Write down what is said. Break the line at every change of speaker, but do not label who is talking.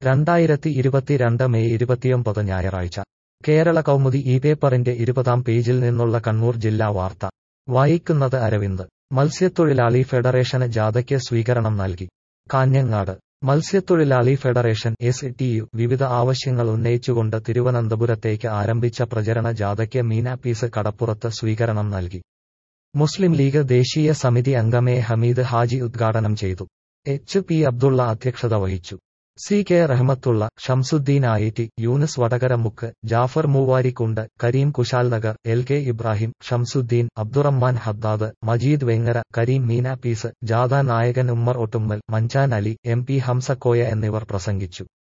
രണ്ടായിരത്തി ഇരുപത്തിരണ്ട് മെയ് ഇരുപത്തിയൊമ്പത് ഞായറാഴ്ച കേരള കൗമുദി ഈ പേപ്പറിന്റെ ഇരുപതാം പേജിൽ നിന്നുള്ള കണ്ണൂർ ജില്ലാ വാർത്ത വായിക്കുന്നത് അരവിന്ദ് മത്സ്യത്തൊഴിലാളി ഫെഡറേഷന് ജാഥയ്ക്ക് സ്വീകരണം നൽകി കാഞ്ഞങ്ങാട് മത്സ്യത്തൊഴിലാളി ഫെഡറേഷൻ എസ് ടി യു വിവിധ ആവശ്യങ്ങൾ ഉന്നയിച്ചുകൊണ്ട് തിരുവനന്തപുരത്തേക്ക് ആരംഭിച്ച പ്രചരണ ജാഥയ്ക്ക് മീനാപ്പീസ് കടപ്പുറത്ത് സ്വീകരണം നൽകി മുസ്ലിം ലീഗ് ദേശീയ സമിതി അംഗം എ ഹമീദ് ഹാജി ഉദ്ഘാടനം ചെയ്തു എച്ച് പി അബ്ദുള്ള അധ്യക്ഷത വഹിച്ചു C K Rahmathulla Shamsuddin Ayitti Yunus Vadakaramukku Jafar Moovarikkund Kareem Kushal Nagar L K Ibrahim Shamsuddin Abdurahman Haddad Majeed Vengara Kareem Meenappees ജാഥ നായകൻ ഉമ്മർ ഒട്ടുമ്മൽ മഞ്ചാൻ അലി എം പി ഹംസക്കോയ എന്നിവർ പ്രസംഗിച്ചു